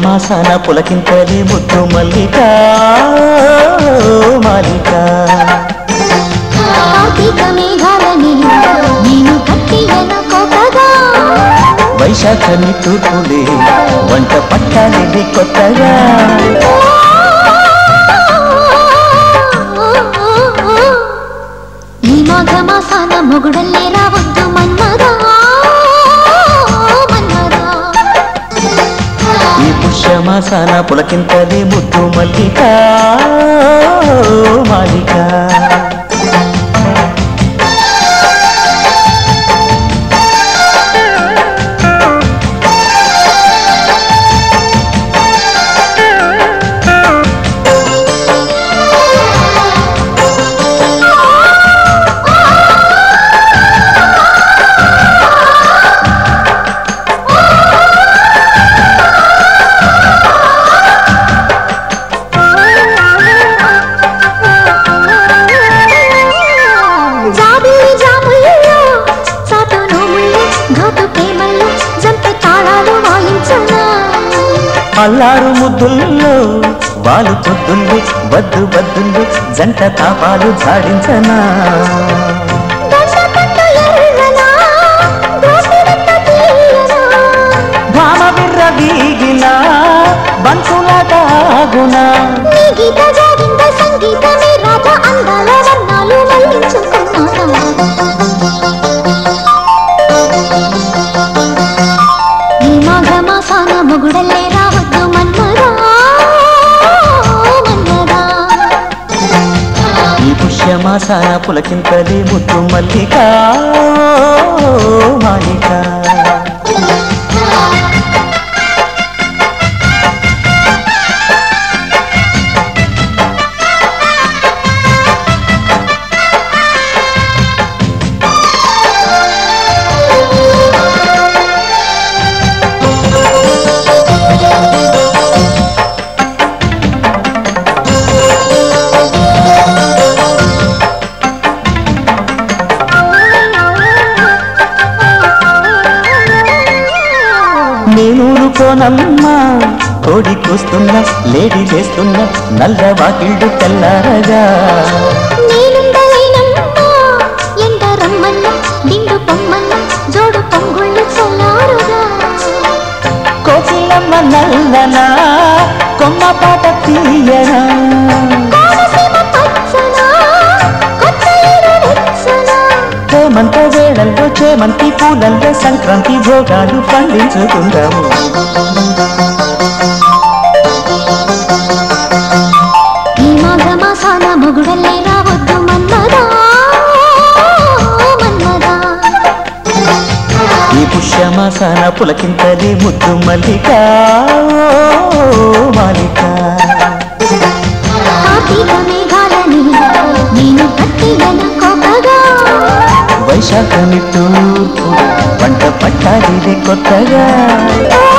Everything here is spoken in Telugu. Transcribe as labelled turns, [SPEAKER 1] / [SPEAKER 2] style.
[SPEAKER 1] పుష్యమాసన పులకింతలి ముద్దు మల్లిక మాలిక
[SPEAKER 2] కార్తీక మేఘాలని నేను కట్టియన కోటగా
[SPEAKER 1] వైశాఖ నిట్టూర్పులే వంట పట్టాలి కొత్తగా
[SPEAKER 2] ఈ మాఘ మాసాన మొగుడల్లే రావద్దు మన్మదా మన్మదా
[SPEAKER 1] ఈ పుష్యమాసన పులకింతలి ముద్దు మల్లిక మాలిక
[SPEAKER 2] జాబిలి జాముల్లో చాటు నోముల్లో ఘాటు ప్రేమల్లో జంపె తాళాలు వాయించనా
[SPEAKER 1] అల్లారు ముద్దుల్లో వాలు పొద్దుల్లో వద్దు వద్దుల్లో జంట తాపాలు జాడించనా
[SPEAKER 2] దండపట్టు ఎర్రనా దోసిరంత తీయనా
[SPEAKER 1] భామ బిర్ర వీగిన బంతులాటాగునా
[SPEAKER 2] నీ గీత జాగింద సంగీతమే రాజా అందాల వర్ణాలు మళ్ళించుకున్నానా ఈ మాఘ మాసాన మొగుడల్లే రావద్దు మన్మదా మన్మదా
[SPEAKER 1] ఈ పుష్యమాసాన పులకింతలి ముద్దు మల్లిక మాలిక నేనూరుకోనమ్మా కోడి కూస్తున్నా లేడీ చేస్తున్నా నల్ల వాకిళ్ళు తెల్లారగా
[SPEAKER 2] నేనుండలేనమ్మా ఎండ రమ్మన్న దిండు పొమ్మన్న జోడు పొంగుళ్ళు చల్లారుగా
[SPEAKER 1] కోకిలమ్మ నల్లనా కొమ్మ పాట తీయనా
[SPEAKER 2] కోనసీమ పచ్చనా కొత్త ఈడు వెచ్చనా
[SPEAKER 1] హేమంత వేళల్లో చేమంతి పూలల్లో సంక్రాంతి భోగాలు పండించుకుందాము
[SPEAKER 2] ఈ మాఘ మాసాన మొగుడల్లే రావద్దు మన్మదా మన్మదా
[SPEAKER 1] ఈ పుష్యమాసాన పులకింతలి ముద్దు మల్లిక మాలిక
[SPEAKER 2] కార్తీక మేఘాలని నేను కట్టియన కోపగా
[SPEAKER 1] వైశాఖ నిట్టూర్పు వంట పట్టాలిదే కొత్తగా
[SPEAKER 2] ఓ